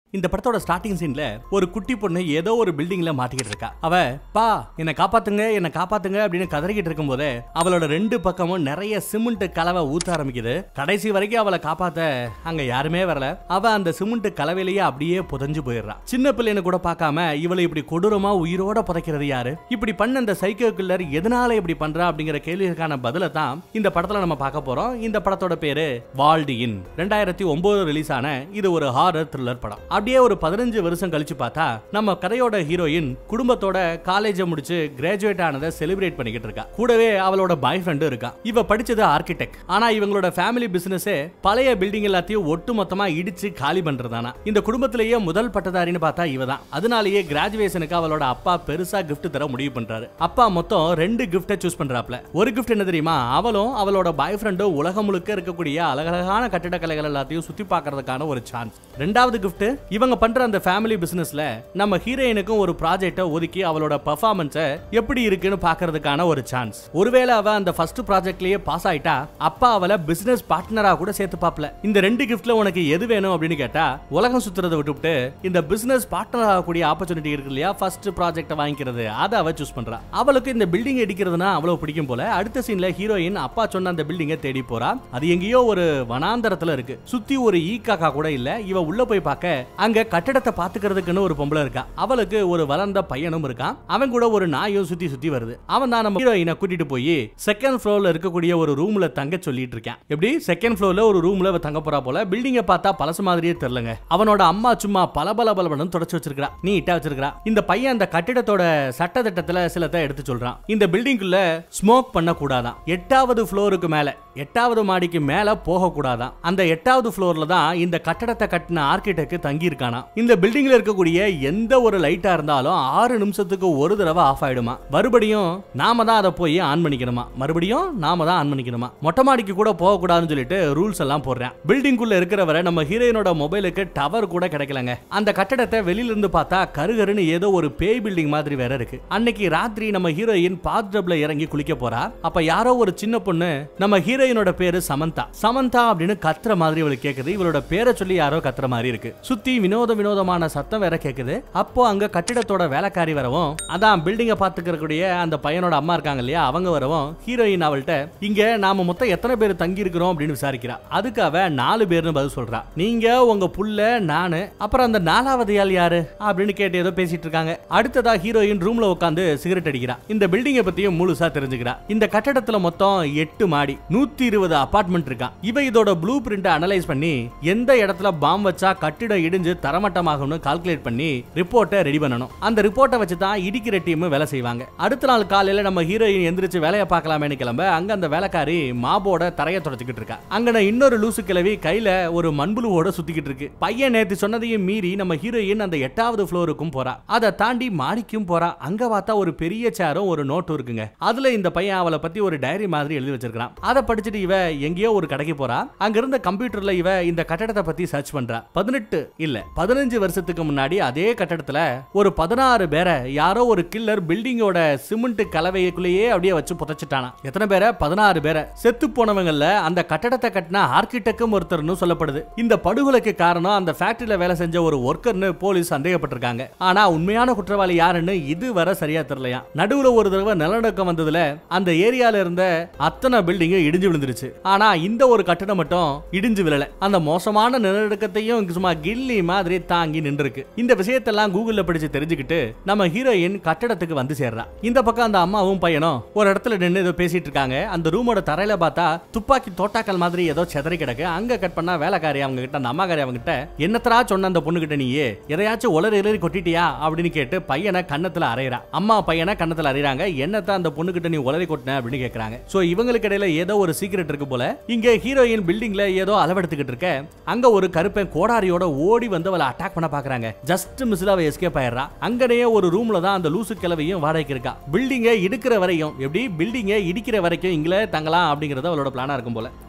இந்த படத்தோட ஸ்டார்டிங் சீன்ல ஒரு குட்டி பொண்ணு ஏதோ ஒரு பில்டிங்ல மாட்டிக்கிட்டு இருக்கா அவ பா என்ன காப்பாத்துங்க என்ன காப்பாத்துங்க அப்படின்னு கதறிக்கிட்டு இருக்கும்போதே அவளோட ரெண்டு பக்கமும் நிறைய சிமெண்ட் கலவை ஊத்த ஆரம்பிக்குது கடைசி வரைக்கும் அவளை காப்பாத்த அங்க யாருமே வரல அவ அந்த சிமெண்ட் கலவையிலேயே அப்படியே புதஞ்சு போயிடுறா சின்ன பிள்ளைன்னு கூட பார்க்காம இவளை இப்படி கொடூரமா உயிரோட புதைக்கிறது யாரு இப்படி பண்ண அந்த சைக்கோ கில்லர் எதனால இப்படி பண்றா அப்படிங்கிற கேள்விக்கான பதிலை தான் இந்த படத்துல நம்ம பார்க்க போறோம் இந்த படத்தோட பேரு வால்டியின் ரெண்டாயிரத்தி ஒன்பது ரிலீஸ் ஆன இது ஒரு ஹாரர் த்ரில்லர் படம் அப்படியே ஒரு பதினஞ்சு வருஷம் கழிச்சு பார்த்தா நம்ம கதையோட ஹீரோயின் குடும்பத்தோட காலேஜை முடிச்சு கிராஜுவேட் ஆனதை செலிப்ரேட் பண்ணிக்கிட்டு இருக்கா கூடவே அவளோட பாய் ஃப்ரெண்டும் இருக்கா இவ படிச்சது ஆர்கிடெக்ட் ஆனா இவங்களோட ஃபேமிலி பிசினஸே பழைய பில்டிங் எல்லாத்தையும் ஒட்டு மொத்தமா இடிச்சு காலி பண்றதானா இந்த குடும்பத்திலேயே முதல் பட்டதாரின்னு பார்த்தா இவ தான் அதனாலேயே கிராஜுவேஷனுக்கு அவளோட அப்பா பெருசா gift தர முடிவு பண்றாரு அப்பா மொத்தம் ரெண்டு கிஃப்ட்டை சூஸ் பண்றாப்ல ஒரு கிஃப்ட் என்ன தெரியுமா அவளும் அவளோட பாய் ஃப்ரெண்டும் உலகம் முழுக்க இருக்கக்கூடிய அழகழகான கட்டிடக்கலைகள் எல்லாத்தையும் சுத்தி பார்க்கறதுக்கான ஒரு சான்ஸ் ரெண்டாவது கிஃப்ட் இவங்க பண்ற அந்த ஃபேமிலி பிசினஸ்ல நம்ம ஹீரோயினுக்கும் ஒரு ப்ராஜெக்ட்டை ஒதுக்கி அவளோட பெர்ஃபார்மன்ஸை எப்படி இருக்குன்னு பார்க்கறதுக்கான ஒரு சான்ஸ் ஒருவேளை அவ அந்த ஃபர்ஸ்ட் ப்ராஜெக்ட்லயே பாஸ் ஆயிட்டா அப்பா அவளை பிசினஸ் பார்ட்னரா கூட சேர்த்து பாப்பல இந்த ரெண்டு கிஃப்ட்ல உனக்கு எது வேணும் அப்படின்னு கேட்டா உலகம் சுத்துறதை விட்டுவிட்டு இந்த பிசினஸ் பார்ட்னர் ஆகக்கூடிய ஆப்பர்ச்சுனிட்டி இருக்கு இல்லையா ஃபர்ஸ்ட் ப்ராஜெக்ட்டை வாங்கிக்கிறது அதை அவ சூஸ் பண்றா அவளுக்கு இந்த பில்டிங் இடிக்கிறதுனா அவ்வளவு பிடிக்கும் போல அடுத்த சீன்ல ஹீரோயின் அப்பா சொன்ன அந்த பில்டிங்கை தேடி போறா அது எங்கேயோ ஒரு வனாந்தரத்துல இருக்கு சுத்தி ஒரு ஈ காக்கா கூட இல்ல இவ உள்ள போய் பார்க்க அங்க கட்டடத்தை பாத்துக்கிறதுக்குன்னு ஒரு பொம்பளை இருக்கா அவளுக்கு ஒரு வளர்ந்த பையனும் இருக்கான் அவன் கூட ஒரு நாயும் சுத்தி சுத்தி வருது அவன் தான் நம்ம ஹீரோயினை கூட்டிட்டு போய் செகண்ட் ஃப்ளோர்ல இருக்கக்கூடிய ஒரு ரூம்ல தங்க சொல்லிட்டு இருக்கான் எப்படி செகண்ட் ஃப்ளோர்ல ஒரு ரூம்ல அவ தங்க போறா போல பில்டிங்கை பார்த்தா பழசு மாதிரியே தெரியலங்க அவனோட அம்மா சும்மா பல பல பலபலன்னு தொடச்சு வச்சிருக்கா நீ இட்டா வச்சிருக்கா இந்த பையன் அந்த கட்டிடத்தோட சட்ட திட்டத்துல சிலத்தை எடுத்து சொல்றான் இந்த பில்டிங்குள்ள ஸ்மோக் பண்ண கூடாதான் எட்டாவது ஃப்ளோருக்கு மேல எட்டாவது மாடிக்கு மேல போக கூடாதான் அந்த எட்டாவது ஃப்ளோர்ல தான் இந்த கட்டடத்தை கட்டின ஆர்கிடெக்ட் தங்கி இருக்கானா இந்த பில்டிங்ல இருக்கக்கூடிய எந்த ஒரு லைட்டா இருந்தாலும் ஆறு நிமிஷத்துக்கு ஒரு தடவை ஆஃப் ஆயிடுமா மறுபடியும் நாம தான் அதை போய் ஆன் பண்ணிக்கணுமா மறுபடியும் நாம தான் ஆன் பண்ணிக்கணுமா மொட்டை மாடிக்கு கூட போக கூடாதுன்னு சொல்லிட்டு ரூல்ஸ் எல்லாம் போடுறேன் பில்டிங்குள்ள இருக்கிறவரை நம்ம ஹீரோயினோட மொபைலுக்கு டவர் கூட கிடைக்கலங்க அந்த கட்டடத்தை வெளியில இருந்து பார்த்தா கருகருன்னு ஏதோ ஒரு பேய் பில்டிங் மாதிரி வேற இருக்கு அன்னைக்கு ராத்திரி நம்ம ஹீரோயின் பாத்டப்ல இறங்கி குளிக்க போறா அப்ப யாரோ ஒரு சின்ன பொண்ணு நம்ம ஹீரோயினோட பேரு சமந்தா சமந்தா அப்படின்னு கத்துற மாதிரி இவளுக்கு கேக்குது இவளோட பேரை சொல்லி யாரோ கத்துற மாதிரி இருக்கு சுத்தி வினோத வினோதமான சத்தம் வேற கேக்குது அப்போ அங்க கட்டிடத்தோட வேலைக்காரி வரவும் அதான் பில்டிங்க பாத்துக்கக்கூடிய அந்த பையனோட அம்மா இருக்காங்க இல்லையா அவங்க வரவும் ஹீரோயின் அவள்கிட்ட இங்க நாம மொத்தம் எத்தனை பேர் தங்கி இருக்கிறோம் அப்படின்னு விசாரிக்கிறா அதுக்கு அவ நாலு பேர்னு பதில் சொல்றா நீங்க உங்க புள்ள நானு அப்புறம் அந்த நாலாவது ஆள் யாரு அப்படின்னு கேட்டு ஏதோ பேசிட்டு இருக்காங்க அடுத்ததா ஹீரோயின் ரூம்ல உட்காந்து சிகரெட் அடிக்கிறா இந்த பில்டிங்கை பத்தியும் முழுசா தெரிஞ்சுக்கிறா இந்த கட்டடத்துல மொத்தம் எட்டு மாடி நூத்தி இருபது அபார்ட்மெண்ட் இருக்கான் இவ இதோட ப்ளூ பிரிண்ட் அனலைஸ் பண்ணி எந்த இடத்துல பாம் வச்சா கட்டிடம் இடிஞ்சு தரமட்டமாகும்னு கால்குலேட் பண்ணி ரிப்போர்ட்டை ரெடி பண்ணணும் அந்த ரிப்போர்ட்டை வச்சு தான் இடிக்கிற டீம் வேலை செய்வாங்க அடுத்த நாள் காலையில நம்ம ஹீரோயின் எந்திரிச்சு வேலையை பார்க்கலாமேன்னு கிளம்ப அங்க அந்த வேலைக்காரி மாபோட தரையை தொடச்சிக்கிட்டு இருக்கா அங்க இன்னொரு லூசு கிழவி கையில ஒரு மண்புழுவோட சுத்திக்கிட்டு இருக்கு பையன் நேத்து சொன்னதையும் மீறி நம்ம ஹீரோயின் அந்த எட்டாவது ஃப்ளோருக்கும் போறா அதை தாண்டி மாடிக்கும் போறா அங்க பார்த்தா ஒரு பெரிய சேரும் ஒரு நோட்டும் இருக்குங்க அதுல இந்த பையன் அவளை பத்தி ஒரு டைரி மாதிரி எழுதி வச்சிருக்கான் அதை படிச்சுட்டு இவ எங்கேயோ ஒரு கடைக்கு போறா அங்க இருந்த கம்ப்யூட்டர்ல இவ இந்த கட்டடத்தை பத்தி சர்ச் பண்றா பதினெட்டு இல்ல பதினஞ்சு வருஷத்துக்கு முன்னாடி அதே கட்டடத்துல ஒரு பதினாறு பேரை யாரோ ஒரு கில்லர் பில்டிங்கோட சிமெண்ட் கலவைக்குள்ளேயே அப்படியே வச்சு புதைச்சிட்டானா எத்தனை பேரை பதினாறு பேரை செத்து போனவங்கல்ல அந்த கட்டடத்தை கட்டின ஆர்கிடெக்டும் ஒருத்தர்னு சொல்லப்படுது இந்த படுகொலைக்கு காரணம் அந்த ஃபேக்டரியில வேலை செஞ்ச ஒரு ஒர்க்கர்னு போலீஸ் சந்தேகப்பட்டிருக்காங்க ஆனா உண்மையான குற்றவாளி யாருன்னு இதுவரை சரியா தெரியலையா நடுவுல ஒரு தடவை நிலநடுக்கம் வந்ததுல அந்த ஏரியால இருந்த அத்தனை பில்டிங் இடிஞ்சு விழுந்துருச்சு ஆனா இந்த ஒரு கட்டடம் மட்டும் இடிஞ்சு விழல அந்த மோசமான நிலநடுக்கத்தையும் சும்மா கில்லி மாதிரி தாங்கி நின்றுருக்கு இந்த விஷயத்தெல்லாம் கூகுள்ல படிச்சு தெரிஞ்சுக்கிட்டு நம்ம ஹீரோயின் கட்டடத்துக்கு வந்து சேர்றா இந்த பக்கம் அந்த அம்மாவும் பையனும் ஒரு இடத்துல நின்று ஏதோ பேசிட்டு இருக்காங்க அந்த ரூமோட தரையில பார்த்தா துப்பாக்கி தோட்டாக்கள் மாதிரி ஏதோ செதறி கிடக்கு அங்க கட் பண்ணா வேலைக்காரி அவங்க கிட்ட அந்த அம்மாக்காரி அவங்க கிட்ட என்னத்தரா சொன்ன அந்த பொண்ணு கிட்ட நீயே எதையாச்சும் உலர் இலறி கொட்டிட்டியா அப்படின்னு கேட்டு பையனை கன்னத்துல அரைகிறா அம்மா பையனை கன்னத்துல அரைகிறாங்க என்னத்த அந்த பொண்ணு கிட்ட நீ உலரி கொட்டின அப்படின்னு கேக்குறாங்க சோ இவங்களுக்கு இடையில ஏதோ ஒரு சீக்ரெட் இருக்கு போல இங்க ஹீரோயின் பில்டிங்ல ஏதோ அளவெடுத்துக்கிட்டு இருக்க அங்க ஒரு கருப்பன் கோடாரியோட ஓடி வந்து அவளை அட்டாக் பண்ண பாக்குறாங்க ஜஸ்ட் மிஸ்ல அவ எஸ்கேப் ஆயிடுறா அங்கனே ஒரு ரூம்ல தான் அந்த லூசு கிழவையும் வாடகைக்கு இருக்கா பில்டிங்கை இடிக்கிற வரையும் எப்படி பில்டிங்கை இடிக்கிற வரைக்கும் இங்களே தங்கலாம் அப்படிங்கறது அவளோட பிளானா இருக்கும் போல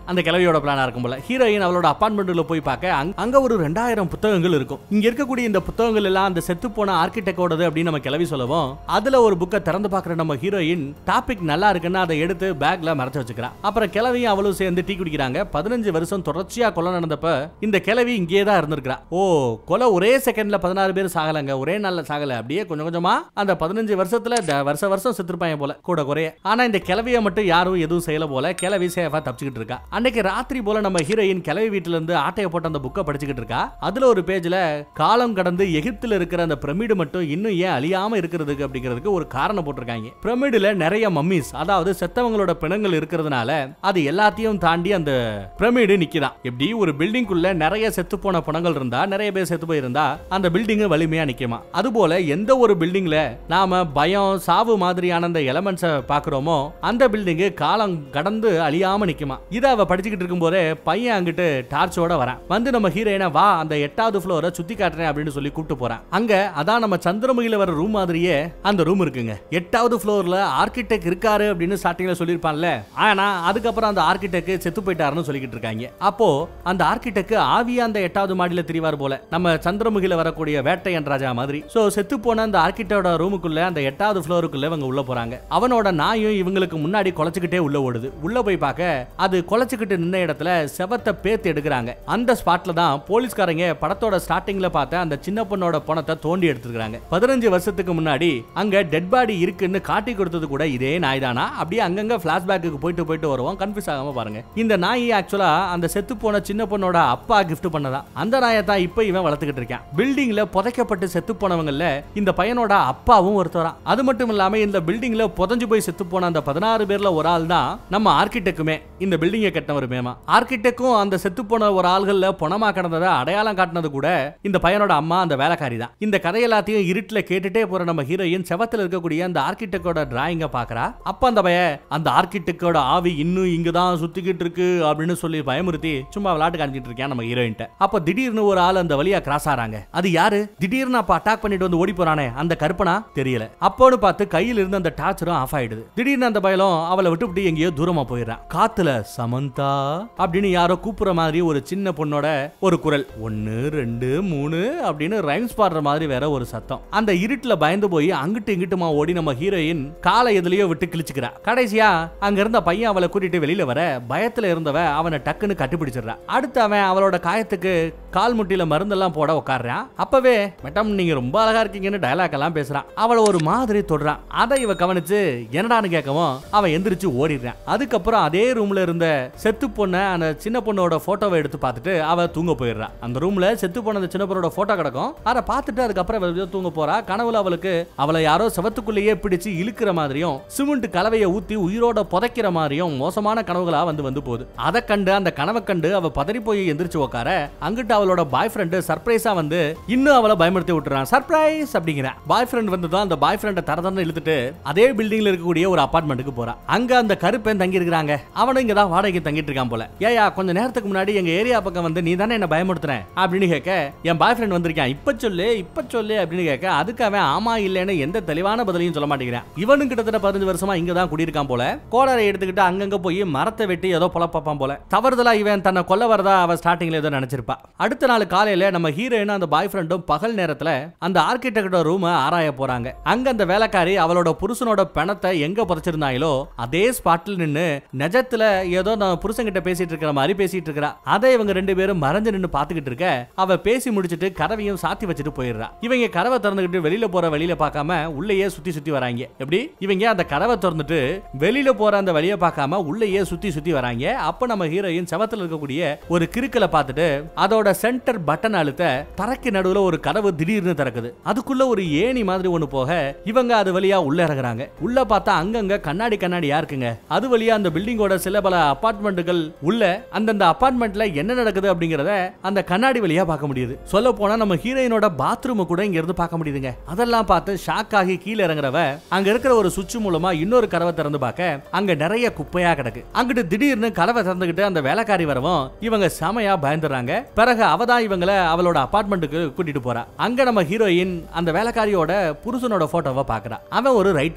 அந்த கிழவியோட பிளானா இருக்கும் போல ஹீரோயின் அவளோட அப்பார்ட்மெண்ட்ல போய் பார்க்க அங்க- அங்க ஒரு ரெண்டாயிரம் புத்தகங்கள் இருக்கும் இங்க இருக்கக்கூடிய இந்த புத்தகங்கள் எல்லாம் அந்த செத்து போன ஆர்கிடெக்டோடது அப்படின்னு நம்ம கிளவி சொல்லவும் அதுல ஒரு புக்கை திறந்து பார்க்குற நம்ம ஹீரோயின் டாபிக் நல்லா இருக்குன்னு அதை எடுத்து பேக்ல மறைச்சு வச்சுக்கிறா அப்புறம் கிளவியும் அவளும் சேர்ந்து டீ குடிக்கிறாங்க பதினஞ்சு வருஷம் தொடர்ச்சியா கொலை நடந்தப்ப இந்த கிளவி இங்கேயே தான் இருந்திருக்கிறா ஓ கொலை ஒரே செகண்ட்ல பதினாறு பேர் சாகலங்க ஒரே நாள்ல சாகல அப்படியே கொஞ்சம் கொஞ்சமா அந்த பதினஞ்சு வருஷத்துல த- வருஷ வருஷம் செத்துருப்பாங்க போல கூட குறைய ஆனா இந்த கிளவிய மட்டும் யாரும் எதுவும் செய்யல போல கிளவி சேஃபா தப்பிச்சுக்கிட்டு இருக்கா அன்னைக்கு ராத்திரி போல நம்ம ஹீரோயின் கிளவி வீட்டுல இருந்து ஆட்டைய போட்டு அந்த புக்கை படிச்சுக்கிட்டு இருக்கா அதுல ஒரு பேஜ்ல காலம் கடந்து எகிப்துல இருக்கிற அந்த பிரமிடு மட்டும் இன்னும் ஏன் அழியாம இருக்கிறதுக்கு அப்படிங்கிறதுக்கு ஒரு காரணம் போட்டிருக்காங்க பிரமிடுல நிறைய மம்மிஸ் அதாவது செத்தவங்களோட பிணங்கள் இருக்கிறதுனால அது எல்லாத்தையும் தாண்டி அந்த பிரமிடு நிக்குதாம் எப்படி ஒரு பில்டிங்குள்ள நிறைய செத்து போன பணங்கள் இருந்தா நிறைய பேர் செத்து போயிருந்தா அந்த பில்டிங் வலிமையா நிக்குமா அதுபோல எந்த ஒரு பில்டிங்ல நாம பயம் சாவு மாதிரியான அந்த எலமெண்ட்ஸை பாக்குறோமோ அந்த பில்டிங் காலம் கடந்து அழியாம நிக்குமா இதை அவ படிச்சுக்கிட்டு இருக்கும்போதே பையன் அங்கிட்டு டார்ச்சோட வரான் வந்து நம்ம ஹீரோயினை வா அந்த எட்டாவது ஃப்ளோரை சுத்தி காட்டுறேன் அப்படின்னு சொல்லி கூப்பிட்டு போறான் அங்க அதான் நம்ம சந்திரமுகில வர ரூம் மாதிரியே அந்த ரூம் இருக்குங்க எட்டாவது ஃப்ளோர்ல ஆர்கிடெக்ட் இருக்காரு அப்படின்னு ஸ்டார்டிங்ல சொல்லியிருப்பான்ல ஆனா அதுக்கப்புறம் அந்த ஆர்கிடெக்ட் செத்து போயிட்டாருன்னு சொல்லிக்கிட்டு இருக்காங்க அப்போ அந்த ஆர்கிடெக்ட் ஆவியா அந்த எட்டாவது மாடியில திரிவார் போல நம்ம சந்திரமுகில வரக்கூடிய வேட்டையன் ராஜா மாதிரி சோ செத்து போன அந்த ஆர்கிடெக்டோட ரூமுக்குள்ள அந்த எட்டாவது ஃப்ளோருக்குள்ள இவங்க உள்ள போறாங்க அவனோட நாயும் இவங்களுக்கு முன்னாடி குலைச்சுக்கிட்டே உள்ள ஓடுது உள்ள போய் பார்க்க அது குலைச்சுக்கிட்டு நின்ன இடத்துல செவத்தை பேத்து எடுக்கிறாங்க அந்த ஸ்பாட்ல தான் போலீஸ்காரங்க படத்தோட ஸ்டார்டிங்ல பார்த்த அந்த சின்ன பொண்ணோட பணத்தை தோண்டி எடுத்துக்கிறாங்க பதினஞ்சு வருஷத்துக்கு முன்னாடி அங்க டெட் பாடி இருக்குன்னு காட்டி கொடுத்தது கூட இதே நாய் தானா அப்படியே அங்கங்க பிளாஷ்பேக்கு போயிட்டு போயிட்டு வருவோம் கன்ஃபியூஸ் ஆகாம பாருங்க இந்த நாய் ஆக்சுவலா அந்த செத்து போன சின்ன பொண்ணோட அப்பா gift பண்ணதா அந்த நாயை தான் இப்ப இவன் வளர்த்துக்கிட்டு இருக்கான் பில்டிங்ல புதைக்கப்பட்டு செத்து போனவங்கல்ல இந்த பையனோட அப்பாவும் ஒருத்தரா அது மட்டும் இல்லாம இந்த பில்டிங்ல புதைஞ்சு போய் செத்து போன அந்த பதினாறு பேர்ல ஒரு ஆள் தான் நம்ம ஆர்கிடெக்குமே இந்த பில்டிங்கை கட்டினவருமேமா ஆர்கிடெக்கும் அந்த செத்து போன ஒரு ஆள்கள்ல பணமா கிடந்ததை அடையாளம் காட்டினது கூட இந்த பையனோட அம்மா அந்த வேலைக்காரி தான் இந்த கதை எல்லாத்தையும் இருட்டுல கேட்டுட்டே போற நம்ம ஹீரோயின் செவத்துல இருக்கக்கூடிய அந்த ஆர்கிடெக்டோட டிராயிங்க பாக்குறா அப்ப அந்த பையன் அந்த ஆர்கிடெக்டோட ஆவி இன்னும் இங்க தான் சுத்திக்கிட்டு இருக்கு அப்படின்னு சொல்லி பயமுறுத்தி சும்மா விளையாட்டு காமிச்சிட்டு இருக்கேன் நம்ம ஹீரோயின்ட்ட அப்ப திடீர்னு ஒரு ஆள் அந்த வழியா கிராஸ் ஆறாங்க அது யாரு திடீர்னு அப்ப அட்டாக் பண்ணிட்டு வந்து ஓடி போறானே அந்த கற்பனா தெரியல அப்போன்னு பார்த்து கையில இருந்து அந்த டார்ச்சரும் ஆஃப் ஆயிடுது திடீர்னு அந்த பயலும் அவளை விட்டுவிட்டு எங்கேயோ தூரமா போயிடுறான் காத்துல சமந்தா அப்படின்னு யாரோ கூப்பிடுற மாதிரி ஒரு சின்ன பொண்ணோட ஒரு குரல் ஒன்னு ரெண்டு மூணு அப்படின்னு ரைம்ஸ் பாடுற மாதிரி வேற ஒரு சத்தம் அந்த இருட்டுல பயந்து போய் அங்கிட்டு இங்கிட்டுமா ஓடி நம்ம ஹீரோயின் காலை எதுலயோ விட்டு கிழிச்சுக்கிறா கடைசியா அங்க இருந்த பையன் அவளை கூட்டிட்டு வெளியில வர பயத்துல இருந்தவ அவனை டக்குன்னு கட்டிப்பிடிச்சிடுறா அடுத்து அவன் அவளோட காயத்துக்கு கால் முட்டியில மருந்தெல்லாம் போட உட்காடுறான் அப்பவே மேடம் நீங்க ரொம்ப அழகா இருக்கீங்கன்னு டயலாக் எல்லாம் பேசுறான் அவளை ஒரு மாதிரி தொடுறான் அதை இவ கவனிச்சு என்னடான்னு கேட்கவும் அவன் எந்திரிச்சு ஓடிடுறான் அதுக்கப்புறம் அதே ரூம்ல இருந்த செத்து பொண்ண அந்த சின்ன பொண்ணோட போட்டோவை எடுத்து பார்த்துட்டு அவ தூங்க போயிடுறா அந்த ரூம்ல செத்து போன அந்த சின்ன பொண்ணோட போட்டோ கிடக்கும் அதை பார்த்துட்டு அதுக்கப்புறம் இவ ஏதோ தூங்க போறா கனவுல அவளுக்கு அவளை யாரோ செவத்துக்குள்ளேயே பிடிச்சு இழுக்கிற மாதிரியும் சிமெண்ட் கலவையை ஊத்தி உயிரோட புதைக்கிற மாதிரியும் மோசமான கனவுகளா வந்து வந்து போகுது அதை கண்டு அந்த கனவை கண்டு அவ பதறி போய் எந்திரிச்சு உட்கார அங்கிட்டு அவளோட பாய் ஃப்ரெண்டு சர்ப்ரைஸா வந்து இன்னும் அவளை பயமுறுத்தி விட்டுறான் சர்ப்ரைஸ் அப்படிங்கிற பாய் ஃப்ரெண்ட் வந்து தான் அந்த பாய் ஃப்ரெண்டை தரதன்னு இழுத்துட்டு அதே பில்டிங்ல இருக்கக்கூடிய ஒரு அபார்ட்மெண்ட்டுக்கு போறான் அங்க அந்த கருப்பன் தங்கி இருக்கிறாங்க அவனும் இங்க தான் வாடகைக்கு தங்கிட்டு இருக்கான் போல ஏயா கொஞ்ச நேரத்துக்கு முன்னாடி எங்க ஏரியா பக்கம் வந்து நீ தானே என்ன பயமுறுத்துறேன் அப்படின்னு கேட்க என் பாய் ஃப்ரெண்ட் வந்திருக்கான் இப்ப சொல்லு இப்ப சொல்லு அப்படின்னு கேட்க அதுக்கு அவன் ஆமா இல்லைன்னு எந்த தெளிவான பதிலையும் சொல்ல மாட்டேங்கிறான் இவனும் கிட்டத்தட்ட பதினஞ்சு வருஷமா இங்க தான் குடியிருக்கான் போல கோடரை எடுத்துக்கிட்டு அங்கங்க போய் மரத்தை வெட்டி ஏதோ பொழப்பான் போல தவறுதலா இவன் தன்னை கொல்ல வரதா அவ ஸ்டார்டிங்ல ஏதோ நினைச்சிருப்பா அடுத்த நாள் காலையில நம்ம ஹீரோயினும் அந்த பாய் ஃப்ரெண்டும் பகல் நேரத்துல அந்த ஆர்கிடெக்டோட ரூம் ஆராய போறாங்க அங்க அந்த வேலைக்காரி அவளோட புருஷனோட பணத்தை எங்க புதைச்சிருந்தாங்களோ அதே ஸ்பாட்ல நின்னு நிஜத்துல ஏதோ நான் புருஷன்கிட்ட பேசிட்டு இருக்கிற மாதிரி பேசிட்டு இருக்கிறா அதை இவங்க ரெண்டு பேரும் மறைஞ்சு நின்னு பாத்துக்கிட்டு இருக்க அவ பேசி முடிச்சிட்டு கதவையும் சாத்தி வச்சுட்டு போயிடுறா இவங்க கதவை திறந்துக்கிட்டு வெளியில போற வழியில பார்க்காம உள்ளேயே சுத்தி சுத்தி வராங்க எப்படி இவங்க அந்த கதவை திறந்துட்டு வெளியில போற அந்த வழியை பார்க்காம உள்ளேயே சுத்தி சுத்தி வராங்க அப்ப நம்ம ஹீரோயின் செவத்துல இருக்கக்கூடிய ஒரு கிறுக்கலை பார்த்துட்டு அதோட சென்டர் பட்டன் அழுத்த தரைக்கு நடுவுல ஒரு கதவு திடீர்னு திறக்குது அதுக்குள்ள ஒரு ஏணி மாதிரி ஒண்ணு போக இவங்க அது வழியா உள்ள இறங்குறாங்க உள்ள பார்த்தா அங்கங்க கண்ணாடி கண்ணாடியா இருக்குங்க அது வழியா அந்த பில்டிங்கோட சில பல அபார்ட்மெண்ட்டுகள் உள்ள அந்தந்த அபார்ட்மெண்ட்ல என்ன நடக்குது அப்படிங்கறத அந்த கண்ணாடி வழியா பார்க்க முடியுது சொல்ல போனா நம்ம ஹீரோயினோட பாத்ரூம் கூட இங்க இருந்து பார்க்க முடியுதுங்க அதெல்லாம் பார்த்து ஷாக் ஆகி கீழே இறங்குறவ அங்க இருக்கிற ஒரு சுவிட்ச் மூலமா இன்னொரு கதவை திறந்து பார்க்க அங்க நிறைய குப்பையா கிடக்கு அங்கிட்டு திடீர்னு கதவை திறந்துகிட்டு அந்த வேலைக்காரி வரவும் இவங்க செமையா பயந்துறாங்க பிறகு அவ தான் இவங்கள அவளோட அபார்ட்மெண்ட்டுக்கு கூட்டிட்டு போறா அங்க நம்ம ஹீரோயின் அந்த வேலைக்காரியோட புருஷனோட போட்டோவை பாக்குறா அவன் ஒரு ரைட்டரான்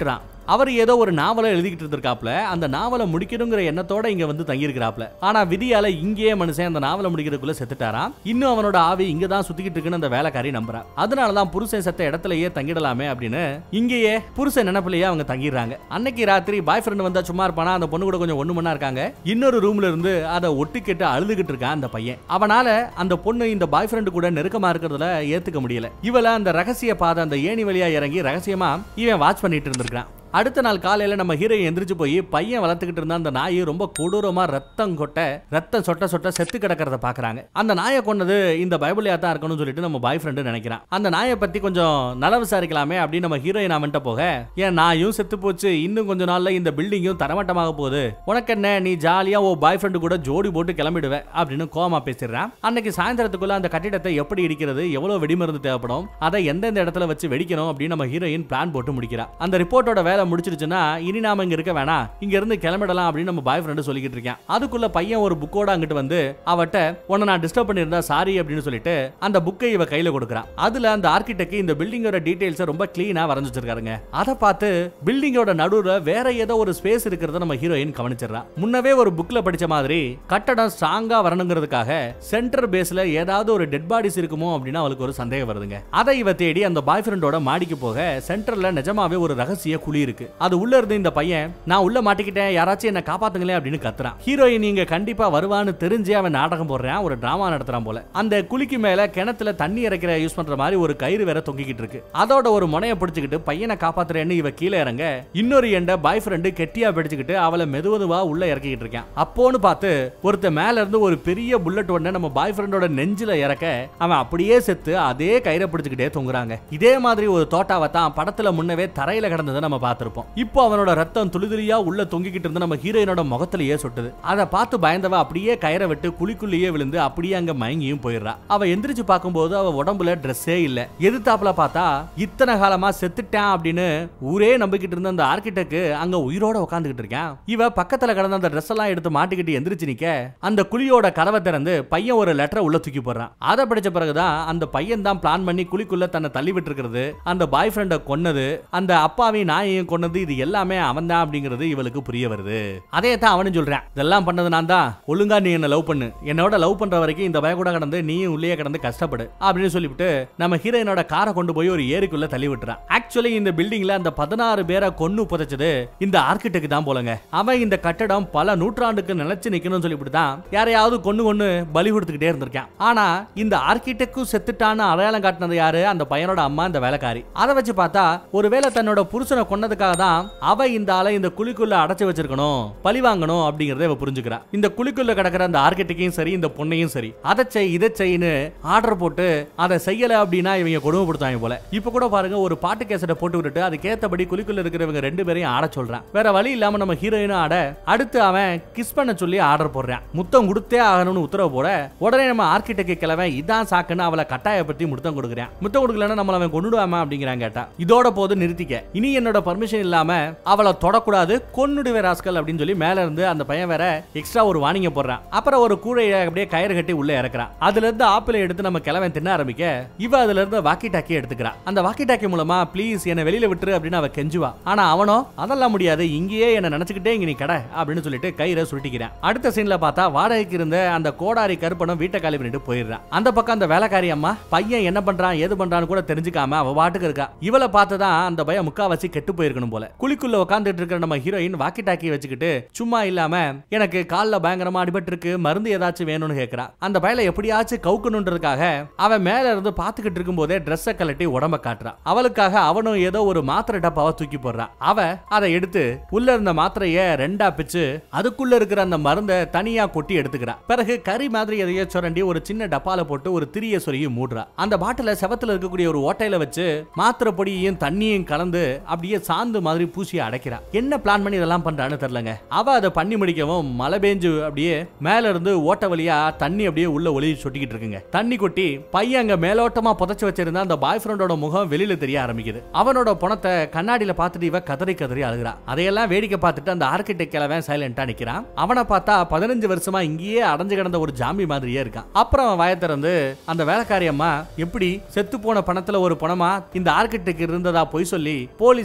அவர் ஏதோ ஒரு நாவலை எழுதிக்கிட்டு இருந்திருக்காப்ல அந்த நாவலை முடிக்கணுங்கிற எண்ணத்தோட இங்க வந்து தங்கியிருக்கிறாப்ல ஆனா விதியால இங்கேயே மனுஷன் அந்த நாவலை முடிக்கிறதுக்குள்ள செத்துட்டாராம் இன்னும் அவனோட ஆவி இங்க தான் சுத்திக்கிட்டு இருக்குன்னு அந்த வேலைக்காரி நம்புறா அதனாலதான் புருஷன் செத்த இடத்துலயே தங்கிடலாமே அப்படின்னு இங்கேயே புருஷன் நினைப்பிலேயே அவங்க தங்கிடுறாங்க அன்னைக்கு ராத்திரி பாய் ஃப்ரெண்ட் வந்தா சும்மா இருப்பானா அந்த பொண்ணு கூட கொஞ்சம் ஒண்ணு மணி இருக்காங்க இன்னொரு ரூம்ல இருந்து அதை ஒட்டிக்கிட்டு அழுதுகிட்டு இருக்கான் அந்த பையன் அவனால அந்த பொண்ணு இந்த பாய் ஃப்ரெண்டு கூட நெருக்கமா இருக்கிறதுல ஏத்துக்க முடியல இவள அந்த ரகசிய பாதை அந்த ஏணி வழியா இறங்கி ரகசியமா இவன் வாட்ச் பண்ணிட்டு இருந்திருக்கான் அடுத்த நாள் காலையில நம்ம ஹீரோ எந்திரிச்சு போய் பையன் வளர்த்துக்கிட்டு இருந்த அந்த நாய் ரொம்ப கொடூரமா ரத்தம் கொட்ட ரத்தம் சொட்ட சொட்ட செத்து கிடக்கிறத பாக்குறாங்க அந்த நாயை கொண்டது இந்த பைபிளியா தான் இருக்கணும்னு சொல்லிட்டு நம்ம பாய் ஃப்ரெண்டு நினைக்கிறான் அந்த நாயை பத்தி கொஞ்சம் நல விசாரிக்கலாமே அப்படின்னு நம்ம ஹீரோயின் அவன்கிட்ட போக ஏன் நாயும் செத்து போச்சு இன்னும் கொஞ்ச நாள்ல இந்த பில்டிங்கும் தரமட்டமாக போகுது உனக்கு என்ன நீ ஜாலியா ஓ பாய் ஃப்ரெண்டு கூட ஜோடி போட்டு கிளம்பிடுவ அப்படின்னு கோமா பேசிடுறான் அன்னைக்கு சாயந்தரத்துக்குள்ள அந்த கட்டிடத்தை எப்படி இடிக்கிறது எவ்வளவு வெடிமருந்து தேவைப்படும் அதை எந்தெந்த இடத்துல வச்சு வெடிக்கணும் அப்படின்னு நம்ம ஹீரோயின் பிளான் போட்டு முடிக்கிறா அந்த ரிப்போர்ட்டோட வேலை முடிச்சிருச்சுன்னா இனி நாம இங்க இருக்க வேணாம் இங்க இருந்து கிளம்பிடலாம் அப்படின்னு நம்ம பாய் ஃப்ரெண்டு சொல்லிக்கிட்டு இருக்கேன் அதுக்குள்ள பையன் ஒரு புக்கோட அங்கிட்டு வந்து அவட்ட உன்னை நான் டிஸ்டர்ப் பண்ணியிருந்தா சாரி அப்படின்னு சொல்லிட்டு அந்த புக்கை இவ கையில கொடுக்குறான் அதுல அந்த ஆர்கிடெக்ட் இந்த பில்டிங்கோட டீடைல்ஸ் ரொம்ப கிளீனா வரைஞ்சு வச்சிருக்காருங்க அதை பார்த்து பில்டிங்கோட நடுவுல வேற ஏதோ ஒரு ஸ்பேஸ் இருக்கிறத நம்ம ஹீரோயின் கவனிச்சிடறா முன்னவே ஒரு புக்ல படிச்ச மாதிரி கட்டடம் ஸ்ட்ராங்கா வரணுங்கிறதுக்காக சென்டர் பேஸ்ல ஏதாவது ஒரு டெட் பாடிஸ் இருக்குமோ அப்படின்னு அவளுக்கு ஒரு சந்தேகம் வருதுங்க அதை இவ தேடி அந்த பாய் ஃப்ரெண்டோட மாடிக்கு போக சென்டர்ல நிஜமாவே ஒரு ரகசிய குழி இருக்கு அது உள்ள இருந்து இந்த பையன் நான் உள்ள மாட்டிக்கிட்டேன் யாராச்சும் என்ன காப்பாத்துங்களேன் அப்படின்னு கத்துறான் ஹீரோயின் இங்க கண்டிப்பா வருவான்னு தெரிஞ்சு அவன் நாடகம் போடுறான் ஒரு டிராமா நடத்துறான் போல அந்த குழிக்கு மேல கிணத்துல தண்ணி இறைக்கிற யூஸ் பண்ற மாதிரி ஒரு கயிறு வேற தொங்கிக்கிட்டு இருக்கு அதோட ஒரு முனைய பிடிச்சுக்கிட்டு பையனை காப்பாத்துறேன்னு இவ கீழே இறங்க இன்னொரு எண்ட பாய் ஃப்ரெண்டு கெட்டியா பிடிச்சுக்கிட்டு அவளை மெதுவதுவா உள்ள இறக்கிக்கிட்டு இருக்கான் அப்போன்னு பார்த்து ஒருத்த மேல இருந்து ஒரு பெரிய புல்லட் ஒண்ணு நம்ம பாய் ஃப்ரெண்டோட நெஞ்சில இறக்க அவன் அப்படியே செத்து அதே கயிறை பிடிச்சுக்கிட்டே தொங்குறாங்க இதே மாதிரி ஒரு தோட்டாவை தான் படத்துல முன்னவே தரையில கிடந்ததை நம்ம பார்த்திருப்போம் இப்போ அவனோட ரத்தம் துளிதுளியா உள்ள தொங்கிக்கிட்டு இருந்து நம்ம ஹீரோயினோட முகத்திலேயே சொட்டுது அதை பார்த்து பயந்தவ அப்படியே கயிறை விட்டு குழிக்குள்ளேயே விழுந்து அப்படியே அங்க மயங்கியும் போயிடுறா அவ எந்திரிச்சு பார்க்கும்போது அவ உடம்புல ட்ரெஸ்ஸே இல்ல எதிர்த்தாப்புல பார்த்தா இத்தனை காலமா செத்துட்டான் அப்படின்னு ஊரே நம்பிக்கிட்டு இருந்த அந்த ஆர்கிடெக்ட் அங்க உயிரோட உட்காந்துக்கிட்டு இருக்கான் இவ பக்கத்துல கிடந்த அந்த ட்ரெஸ் எல்லாம் எடுத்து மாட்டிக்கிட்டு எந்திரிச்சு நிக்க அந்த குழியோட கதவை திறந்து பையன் ஒரு லெட்டரை உள்ள தூக்கி போடுறான் அதை படிச்ச பிறகுதான் அந்த பையன் தான் பிளான் பண்ணி குழிக்குள்ள தன்னை தள்ளி விட்டுருக்கிறது அந்த பாய் ஃப்ரெண்டை கொன்னது அந்த அப்பாவையும் நாயையும் கொன்னது இது எல்லாமே அவன் தான் அப்படிங்கிறது இவளுக்கு புரிய வருது அதே தான் அவனும் சொல்றான் இதெல்லாம் பண்ணது நான் தான் ஒழுங்கா நீ என்ன லவ் பண்ணு என்னோட லவ் பண்ற வரைக்கும் இந்த பய கூட கடந்து நீயும் உள்ளே கடந்து கஷ்டப்படு அப்படின்னு சொல்லிவிட்டு நம்ம ஹீரோயினோட காரை கொண்டு போய் ஒரு ஏரிக்குள்ள தள்ளி விட்டுறான் ஆக்சுவலி இந்த பில்டிங்ல அந்த பதினாறு பேரை கொன்னு புதைச்சது இந்த ஆர்கிடெக்ட் தான் போலங்க அவன் இந்த கட்டடம் பல நூற்றாண்டுக்கு நிலைச்சு நிக்கணும்னு சொல்லிவிட்டு தான் யாரையாவது கொன்னு கொன்னு பலி கொடுத்துக்கிட்டே இருந்திருக்கான் ஆனா இந்த ஆர்கிடெக்டும் செத்துட்டான்னு அடையாளம் காட்டினது யாரு அந்த பையனோட அம்மா இந்த வேலைக்காரி அதை வச்சு பார்த்தா ஒருவேளை தன்னோட புருஷனை கொன்னதுக்காக தான் அவ இந்த ஆளை இந்த குழிக்குள்ள அடைச்சு வச்சிருக்கணும் பழி வாங்கணும் அப்படிங்கறத இவ புரிஞ்சுக்கிறா இந்த குழிக்குள்ள கிடக்கிற அந்த ஆர்கிடெக்டையும் சரி இந்த பொண்ணையும் சரி அதை செய் இதை செய்யின்னு ஆர்டர் போட்டு அதை செய்யல அப்படின்னா இவங்க கொடுமைப்படுத்தாங்க போல இப்ப கூட பாருங்க ஒரு பாட்டு கேசட்டை போட்டு விட்டுட்டு அதுக்கேத்தபடி குழிக்குள்ள இருக்கிறவங்க ரெண்டு பேரையும் ஆட சொல்றான் வேற வழி இல்லாம நம்ம ஹீரோயினும் ஆட அடுத்து அவன் கிஸ் பண்ண சொல்லி ஆர்டர் போடுறான் முத்தம் கொடுத்தே ஆகணும்னு உத்தரவு போட உடனே நம்ம ஆர்கிடெக்ட் கிழவன் இதான் சாக்குன்னு அவளை கட்டாயப்படுத்தி முத்தம் கொடுக்குறான் முத்தம் கொடுக்கலன்னா நம்மள அவன் கொண்டுடுவாமா அப்படிங்கிறான் கேட்டா இதோட போது நிறுத்திக்க இனி என்னோட பர்மிஷன் இல்லாம அவளை தொடக்கூடாது கொன்னுடுவே ராஸ்கல் அப்படின்னு சொல்லி மேல இருந்து அந்த பையன் வேற எக்ஸ்ட்ரா ஒரு வாணிங்க போடுறான் அப்புறம் ஒரு கூடையை அப்படியே கயிறு கட்டி உள்ள இறக்குறான் அதுல இருந்து ஆப்பிளை எடுத்து நம்ம கிழவன் தின்ன ஆரம்பிக்க இவ அதுல இருந்து வாக்கி டாக்கி எடுத்துக்கிறா அந்த வாக்கி டாக்கி மூலமா ப்ளீஸ் என்ன வெளியில விட்டுரு அப்படின்னு அவ கெஞ்சுவா ஆனா அவனோ அதெல்லாம் முடியாது இங்கேயே என்ன நினைச்சுக்கிட்டே இங்க நீ கடை அப்படின்னு சொல்லிட்டு கயிறை சுருட்டிக்கிறான் அடுத்த சீன்ல பார்த்தா வாடகைக்கு இருந்த அந்த கோடாரி கருப்பனும் வீட்டை காலி பண்ணிட்டு போயிடுறான் அந்த பக்கம் அந்த வேலைக்காரி அம்மா பையன் என்ன பண்றான் ஏது பண்றான்னு கூட தெரிஞ்சுக்காம அவ பாட்டுக்கு இருக்கா இவளை பார்த்துதான் அந்த பையன் முக்காவாசி கெட்டு போயிருக்கணும் போல குழிக்குள்ள உட்காந்துட்டு இருக்கிற நம்ம ஹீரோயின் வாக்கி டாக்கி வச்சுக்கிட்டு சும்மா இல்லாம எனக்கு கால்ல பயங்கரமா அடிபட்டு இருக்கு மருந்து ஏதாச்சும் வேணும்னு கேக்குறா அந்த பயல எப்படியாச்சும் கவுக்கணுன்றதுக்காக அவன் மேல இருந்து பாத்துக்கிட்டு இருக்கும் போதே ட்ரெஸ்ஸை கலட்டி உடம்ப காட்டுறா அவளுக்காக அவனும் ஏதோ ஒரு மாத்திரை டப்பாவை தூக்கி போடுறான் அவ அதை எடுத்து உள்ள இருந்த மாத்திரைய ரெண்டா பிச்சு அதுக்குள்ள இருக்கிற அந்த மருந்தை தனியா கொட்டி எடுத்துக்கிறா பிறகு கறி மாதிரி எதையோ சுரண்டி ஒரு சின்ன டப்பால போட்டு ஒரு திரிய சொருகி மூடுறா அந்த பாட்டில செவத்துல இருக்கக்கூடிய ஒரு ஓட்டையில வச்சு மாத்திரை பொடியையும் தண்ணியும் கலந்து அப்படியே சாந்து மாதிரி பூசி அடைக்கிறா என்ன பிளான் பண்ணி இதெல்லாம் பண்றான்னு தெரியலங்க அவ அதை பண்ணி முடிக்கவும் மழை பெஞ்சு அப்படியே மேல இருந்து ஓட்ட வழியா தண்ணி அப்படியே உள்ள ஒளி சொட்டிக்கிட்டு இருக்குங்க தண்ணி கொட்டி பையன் அங்க மேலோட்டமா புதைச்சு வச்சிருந்த அந்த பாய் ஃப்ரெண்டோட முகம் வெளியில தெரிய ஆரம்பிக்குது அவனோட பணத்தை கண்ணாடியில பார்த்துட்டு இவ கதறி கதறி அழுகிறா அதையெல்லாம் வேடிக்கை பார்த்துட்டு அந்த ஆர்கிடெக்ட் கிழவன் சைலண்டா நிக்கிறான் அவனை பார்த்தா பதினஞ்சு வருஷமா இங்கேயே அடைஞ்சு கிடந்த ஒரு ஜாம்பி மாதிரியே இருக்கான் அப்புறம் அவன் வாயை திறந்து அந்த வேலைக்காரி அம்மா எப்படி செத்து போன பணத்துல ஒரு பணமா இந்த ஆர்கிடெக்ட் இருந்ததா பொய் சொல்லி போலீஸை ஏமாத்தி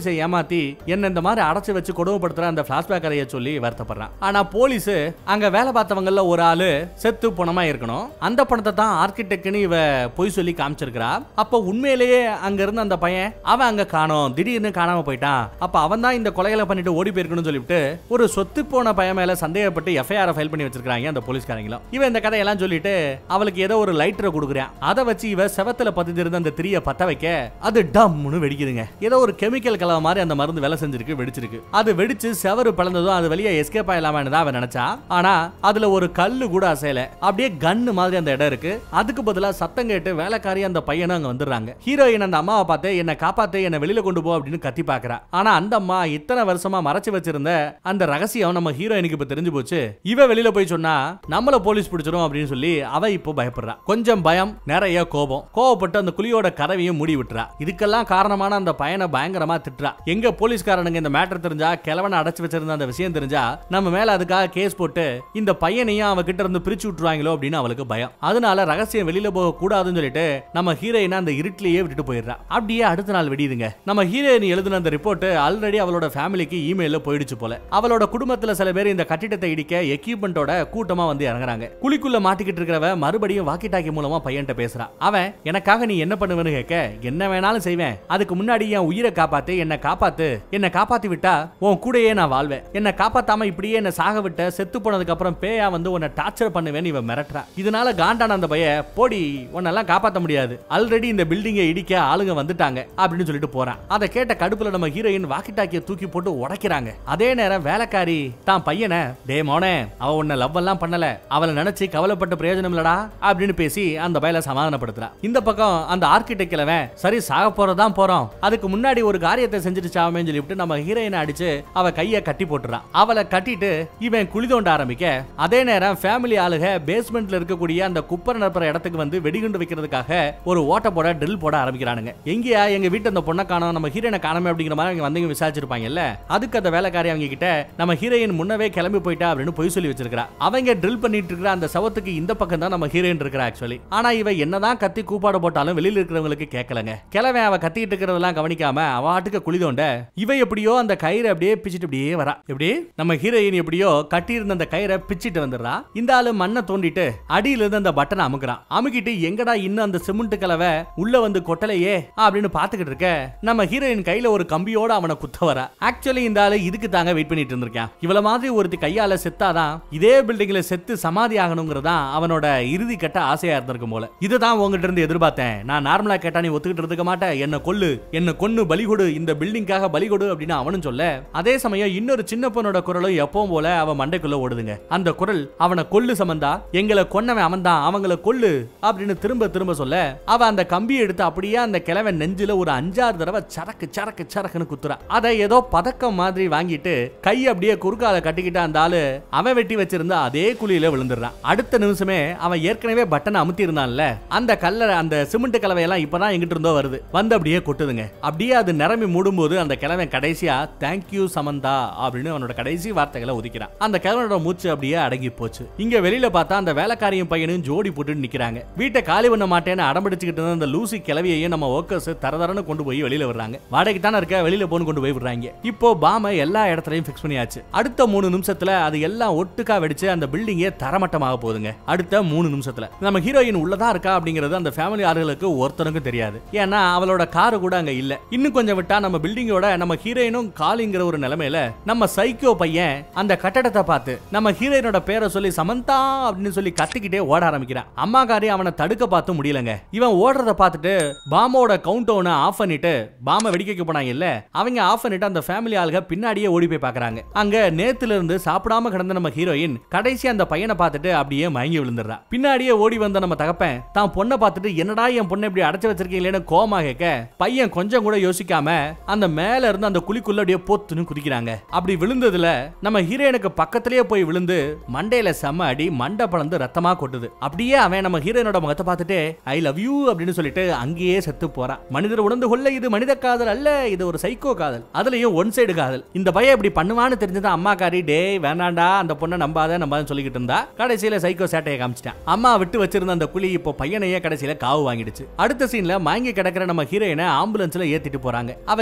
காப்பாத்தி என்ன இந்த மாதிரி அடைச்சு வச்சு கொடுமைப்படுத்துற அந்த பிளாஷ்பேக் கதையை சொல்லி வருத்தப்படுறான் ஆனா போலீஸ் அங்க வேலை பார்த்தவங்கல ஒரு ஆளு செத்து பணமா இருக்கணும் அந்த பணத்தை தான் ஆர்கிடெக்ட்னு இவ பொய் சொல்லி காமிச்சிருக்கிறா அப்ப உண்மையிலேயே அங்க இருந்த அந்த பையன் அவன் அங்க காணோம் திடீர்னு காணாம போயிட்டான் அப்ப அவன் தான் இந்த கொலைகளை பண்ணிட்டு ஓடி போயிருக்கணும்னு சொல்லிட்டு ஒரு சொத்து போன பையன் மேல சந்தேகப்பட்டு எஃப்ஐஆர் ஃபைல் பண்ணி வச்சிருக்காங்க அந்த போலீஸ்காரங்களும் இவன் இந்த கதையெல்லாம் சொல்லிட்டு அவளுக்கு ஏதோ ஒரு லைட்டரை கொடுக்குறான் அதை வச்சு இவ செவத்துல பதிஞ்சிருந்த அந்த திரிய பத்த வைக்க அது டம்னு வெடிக்குதுங்க ஏதோ ஒரு கெமிக்கல் கலவை மாதிரி அந்த மருந்து வேலை செஞ்சிருக்கு வெடிச்சிருக்கு அது வெடிச்சு செவரு பிளந்ததும் அது வெளியே எஸ்கேப் ஆயிடலாமான்னு தான் அவன் நினைச்சா ஆனா அதுல ஒரு கல்லு கூட அசையல அப்படியே கன்னு மாதிரி அந்த இடம் இருக்கு அதுக்கு பதிலா சத்தம் கேட்டு வேலைக்காரி அந்த பையனும் அங்க வந்துடுறாங்க ஹீரோயின் அந்த அம்மாவை பார்த்து என்ன காப்பாத்து என்ன வெளியில கொண்டு போ அப்படின்னு கத்தி பாக்குறா ஆனா அந்த அம்மா இத்தனை வருஷமா மறைச்சு வச்சிருந்த அந்த ரகசியம் நம்ம ஹீரோயினுக்கு இப்ப தெரிஞ்சு போச்சு இவ வெளியில போய் சொன்னா நம்மள போலீஸ் பிடிச்சிரும் அப்படின்னு சொல்லி அவ இப்போ பயப்படுறா கொஞ்சம் பயம் நிறைய கோபம் கோவப்பட்டு அந்த குழியோட கதவையும் மூடி விட்டுறா இதுக்கெல்லாம் காரணமான அந்த பையனை பயங்கரமா திட்டுறா எங்க போலீஸ்காரனுங்க இந்த மேட்டர் தெரிஞ்சா கிழவனை அடைச்சு வச்சிருந்த அந்த விஷயம் தெரிஞ்சா நம்ம மேல அதுக்காக கேஸ் போட்டு இந்த பையனையும் அவ கிட்ட இருந்து பிரிச்சு விட்டுருவாங்களோ அப்படின்னு அவளுக்கு பயம் அதனால ரகசியம் வெளியில போக கூடாதுன்னு சொல்லிட்டு நம்ம ஹீரோயினை அந்த இருட்டிலேயே விட்டுட்டு போயிடுறா அப்படியே அடுத்த நாள் வெடியுதுங்க நம்ம ஹீரோயின் எழுதின அந்த ரிப்போர்ட் ஆல்ரெடி அவளோட ஃபேமிலிக்கு இமெயில போயிடுச்சு போல அவளோட குடும்பத்துல சில பேர் இந்த கட்டிடத்தை இடிக்க எக்யூப்மெண்டோட கூட்டமா வந்து இறங்குறாங்க குழிக்குள்ள மாட்டிக்கிட்டு இருக்கிறவ மறுபடியும் வாக்கி டாக்கி மூலமா பையன்ட்ட பேசுறா அவன் எனக்காக நீ என்ன பண்ணுவேன்னு கேட்க என்ன வேணாலும் செய்வேன் அதுக்கு முன்னாடி என் உயிரை காப்பாத்து என்ன காப்பாத்து என்ன காப்பாத்தி விட்டா உன் கூடயே நான் வாழ்வேன் என்ன காப்பாத்தாம இப்படியே என்ன சாக விட்ட செத்து போனதுக்கு அப்புறம் பேயா வந்து உன்னை டார்ச்சர் பண்ணுவேன்னு இவன் மிரட்டுறா இதனால காண்டான அந்த பைய போடி உன்னெல்லாம் காப்பாத்த முடியாது ஆல்ரெடி இந்த பில்டிங்கை இடிக்க ஆளுங்க வந்துட்டாங்க அப்படின்னு சொல்லிட்டு போறான் அதை கேட்ட கடுப்புல நம்ம ஹீரோயின் வாக்கி டாக்கிய தூக்கி போட்டு உடைக்கிறாங்க அதே நேரம் வேலைக்காரி தான் பையனை டே மோனே அவ உன்னை லவ் எல்லாம் பண்ணல அவளை நினைச்சு கவலைப்பட்ட பிரயோஜனம் இல்லடா அப்படின்னு பேசி அந்த பயல சமாதானப்படுத்துறா இந்த பக்கம் அந்த ஆர்கிடெக்ட் கிழவன் சரி சாக போறதான் போறோம் அதுக்கு முன்னாடி ஒரு காரியத்தை செஞ்சுட்டு சாவமே சொல்லிவிட்டு நம்ம ஹீரோயினை அடிச்சு அவ கைய கட்டி போட்டுறான் அவளை கட்டிட்டு இவன் குழி தோண்ட ஆரம்பிக்க அதே நேரம் ஃபேமிலி ஆளுக பேஸ்மெண்ட்ல இருக்கக்கூடிய அந்த குப்பர் நிரப்புற இடத்துக்கு வந்து வெடிகுண்டு வைக்கிறதுக்காக ஒரு ஓட்ட போட ட்ரில் போட ஆரம்பிக்கிறானுங்க எங்கயா எங்க வீட்டு அந்த பொண்ணை காணோம் நம்ம ஹீரோயினை காணாம அப்படிங்கிற மாதிரி அவங்க வந்தவங்க விசாரிச்சிருப்பாங்கல்ல அதுக்கு அந்த வேலைக்காரி அவங்க கிட்ட நம்ம ஹீரோயின் முன்னவே கிளம்பி போயிட்டா அப்படின்னு பொய் சொல்லி வச்சிருக்கா அவங்க ட்ரில் பண்ணிட்டு இருக்கிற அந்த சவத்துக்கு இந்த பக்கம் தான் நம்ம ஹீரோயின் இருக்கிறா ஆக்சுவலி ஆனா இவ என்னதான் கத்தி கூப்பாடு போட்டாலும் வெளியில இருக்கிறவங்களுக்கு கேட்கலங்க கிழவன் அவ கத்திட்டு இருக்கிறதெல்லாம் கவனிக்காம அவ ஆட்டுக்கு குழி தோண்ட இவ எப்படியோ அந்த கயிறை அப்படியே பிச்சிட்டு அப்படியே வரா எப்படி நம்ம ஹீரோயின் எப்படியோ கட்டி இருந்த அந்த கயிறை பிச்சிட்டு வந்துடுறா இந்த ஆளு மண்ணை தோண்டிட்டு அடியில இருந்து அந்த பட்டனை அமுக்குறான் அமுக்கிட்டு எங்கடா இன்னும் அந்த சிமெண்ட் கலவை உள்ள வந்து கொட்டலையே அப்படின்னு பாத்துக்கிட்டு இருக்க நம்ம ஹீரோயின் கையில ஒரு கம்பியோட அவனை குத்த வரா ஆக்சுவலி இந்த ஆளு இதுக்கு தாங்க வெயிட் பண்ணிட்டு இருந்திருக்கான் இவள மாதிரி ஒருத்தி கையால செத்தாதான் இதே பில்டிங்ல செத்து சமாதி ஆகணுங்கிறதான் அவனோட இறுதி கட்ட ஆசையா இருந்திருக்கும் போல இதுதான் உங்ககிட்ட இருந்து எதிர்பார்த்தேன் நான் நார்மலா கேட்டா நீ ஒத்துக்கிட்டு இருக்க மாட்டேன் என்ன கொல்லு என்ன கொன்னு பலி கொடு இந்த பில்டிங்காக பலி கொடு அப்படின்னு அவனும் சொல்ல அதே சமயம் இன்னொரு சின்ன பொண்ணோட குரலும் எப்பவும் போல அவன் மண்டைக்குள்ள ஓடுதுங்க அந்த குரல் அவனை கொல்லு சமந்தா எங்களை கொன்னவன் அவன் தான் அவங்கள கொல்லு அப்படின்னு திரும்ப திரும்ப சொல்ல அவ அந்த கம்பியை எடுத்து அப்படியே அந்த கிழவன் நெஞ்சில ஒரு அஞ்சாறு தடவை சரக்கு சரக்கு சரக்குன்னு குத்துறா அதை ஏதோ பதக்கம் மாதிரி வாங்கிட்டு கை அப்படியே குறுக்கால கட்டிக்கிட்டு அந்த ஆளு அவன் வெட்டி வச்சிருந்த அதே குழியில விழுந்துடுறான் அடுத்த நிமிஷமே அவன் ஏற்கனவே பட்டனை அமுத்தி இருந்தான்ல அந்த கல்ல அந்த சிமெண்ட் கலவையெல்லாம் இப்பதான் எங்கிட்ட இருந்தோ வருது வந்து அப்படியே கொட்டுதுங்க அப்படியே அது நிரம்பி மூடும்போது அந்த கிழவன் கடைசியா தேங்க்யூ சமந்தா அப்படின்னு அவனோட கடைசி வார்த்தைகளை ஒதுக்கிறான் அந்த கிழவனோட மூச்சு அப்படியே அடங்கி போச்சு இங்க வெளியில பார்த்தா அந்த வேலைக்காரியும் பையனும் ஜோடி போட்டு நிக்கிறாங்க வீட்டை காலி பண்ண மாட்டேன்னு அடம்பிடிச்சுக்கிட்டு இருந்த அந்த லூசி கிளவியையும் நம்ம ஒர்க்கர்ஸ் தரதரன்னு கொண்டு போய் வெளியில விடுறாங்க வாடகைக்கு தானே இருக்க வெளியில போன்னு கொண்டு போய் விடுறாங்க இப்போ பாம எல்லா இடத்துலயும் ஃபிக்ஸ் பண்ணியாச்சு அடுத்த மூணு நிமிஷத்துல அது எல்லாம் ஒட்டுக்கா வெடிச்சு அந்த பில்டிங்கே தரமட்டமாக போகுதுங்க அடுத்த மூணு நிமிஷத்துல நம்ம ஹீரோயின் உள்ளதா இருக்கா அப்படிங்கிறது அந்த ஃபேமிலி ஆளுகளுக்கு ஒருத்தனுக்கும் தெரியாது ஏன்னா அவளோட காரு கூட அங்க இல்ல இன்னும் கொஞ்சம் விட்டா நம்ம பில்டிங்கோட நம்ம ஹீரோயினும் காலிங்கிற ஒரு நிலைமையில நம்ம சைக்கோ பையன் அந்த கட்டடத்தை பார்த்து நம்ம ஹீரோயினோட பேரை சொல்லி சமந்தா அப்படின்னு சொல்லி கத்திக்கிட்டே ஓட ஆரம்பிக்கிறான் அம்மாக்காரி அவனை தடுக்க பார்த்து முடியலங்க இவன் ஓடுறத பார்த்துட்டு பாமோட கவுண்ட் டவுனை ஆஃப் பண்ணிட்டு பாம வெடிக்க போனாங்க இல்ல அவங்க ஆஃப் பண்ணிட்டு அந்த ஃபேமிலி ஆளுக பின்னாடியே ஓடி போய் பார்க்கறாங்க அங்க நேத்துல இருந்து சாப்பிடாம கிடந்த நம்ம ஹீரோயின் கடைசி அந்த பையனை பார்த்துட்டு அப்படியே மயங்கி விழுந்துடுறா பின்னாடியே ஓடி வந்த நம்ம தகப்பன் தான் பொண்ணை பார்த்துட்டு என்னடா என் பொண்ணை இப்படி அடைச்சு வச்சிருக்கீங்களேன்னு கோமா கேட்க பையன் கொஞ்சம் கூட யோசிக்காம அந்த மேல இருந்து அந்த குழிக்குள்ள அப்படியே பொத்துன்னு குதிக்கிறாங்க அப்படி விழுந்ததுல நம்ம ஹீரோயினுக்கு பக்கத்திலேயே போய் விழுந்து மண்டையில செம்ம அடி மண்டை பழந்து ரத்தமா கொட்டுது அப்படியே அவன் நம்ம ஹீரோயினோட முகத்தை பார்த்துட்டு ஐ லவ் யூ அப்படின்னு சொல்லிட்டு அங்கேயே செத்து போறான் மனிதர் உணர்ந்து கொள்ள இது மனித காதல் அல்ல இது ஒரு சைக்கோ காதல் அதுலயும் ஒன் சைடு காதல் இந்த பையன் இப்படி பண்ணுவான்னு தெரிஞ்சது அம்மாக்காரி டேய் வேணாண்டா அந்த பொண்ணை நம்பாத நம்பாத சொல்லிக்கிட்டு இருந்தா கடைசியில சைக்கோ சேட்டையை காமிச்சிட்டான் அம்மா விட்டு வச்சிருந்த அந்த குழி இப்போ பையனையே கடைசியில காவு வாங்கிடுச்சு அடுத்த சீன்ல மயங்கி கிடக்கிற நம்ம ஹீரோயினை ஆம்புலன்ஸ்ல ஏத்திட்டு போறாங்க அவ எப்படி உயிர்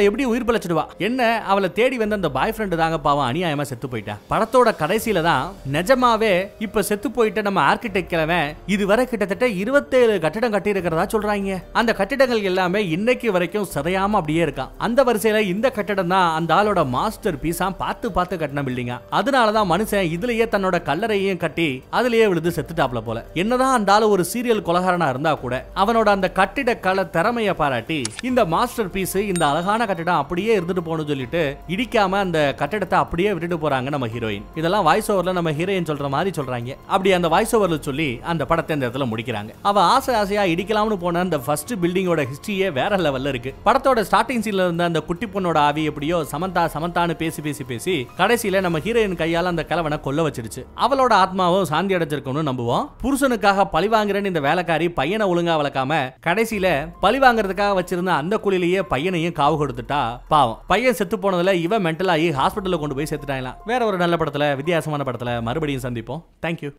பிழைச்சிடுவா என்ன அவளை தேடி வந்த அந்த பாய் ஃப்ரெண்டு தாங்க பாவம் அநியாயமா செத்து போயிட்டா படத்தோட கடைசியில தான் நிஜமாவே இப்ப செத்து போயிட்ட நம்ம ஆர்கிடெக்ட் கிழவன் இதுவரை கிட்டத்தட்ட இருபத்தேழு கட்டிடம் கட்டி இருக்கிறதா சொல்றாங்க அந்த கட்டிடங்கள் எல்லாமே இன்னைக்கு வரைக்கும் சிதையாம அப்படியே இருக்கான் அந்த வரிசையில இந்த கட்டிடம் தான் அந்த ஆளோட மாஸ்டர் பீஸா பார்த்து பார்த்து கட்டின பில்டிங்கா அதனாலதான் மனுஷன் இதுலயே தன்னோட கல்லறையையும் கட்டி அதுலயே விழுந்து செத்துட்டாப்ல போல என்னதான் அந்த ஆளு ஒரு சீரியல் கொலகாரனா இருந்தா கூட அவனோட அந்த கட்டிட கல திறமைய பாராட்டி இந்த மாஸ்டர் பீஸ் இந்த அழகான கட்டிடம் அப்படியே இருந்துட்டு போகணும்னு சொல்லிட்டு இடிக்காம அந்த கட்டிடத்தை அப்படியே விட்டுட்டு போறாங்க நம்ம ஹீரோயின் இதெல்லாம் வாய்ஸ் ஓவர்ல நம்ம ஹீரோயின் சொல்ற மாதிரி சொல்றாங்க அப்படி அந்த வாய்ஸ் ஓவர்ல சொல்லி அந்த படத்தை இந்த இடத்துல முடிக்கிறாங்க அவ ஆசை ஆசையா இடிக்கலாம்னு போன அந்த ஃபர்ஸ்ட் பில்டிங்கோட ஹிஸ்டரியே வேற லெவல்ல இருக்கு படத்தோட ஸ்டார்டிங் சீன்ல இருந்த அந்த குட்டி பொண்ணோட ஆவி எப்படியோ சமந்தா சமந்தான்னு பேசி பேசி பேசி கடைசியில நம்ம ஹீரோயின் கையால அந்த கலவனை கொல்ல வச்சிருச்சு அவளோட ஆத்மாவும் சாந்தி அடைஞ்சிருக்கும்னு நம்புவோம் புருஷனுக்காக பழி வாங்குறேன்னு இந்த வேலைக்காரி பையனை ஒழுங்கா வளர்க்காம கடைசியில பழி வாங்குறதுக்காக வச்சிருந்த அந்த குழியிலேயே பையனையும் காவு கொடுத்துட்டா பாவம் பையன் செத்து போனதுல இவன் மென்டல் ஆகி ஹாஸ்பிட்டல்ல கொண்டு போய் சேர்த்துட்டாங்களாம் வேற ஒரு நல்ல படத்துல வித்தியாசமான படத்துல மறுபடியும் சந்திப்போம் தேங்க்யூ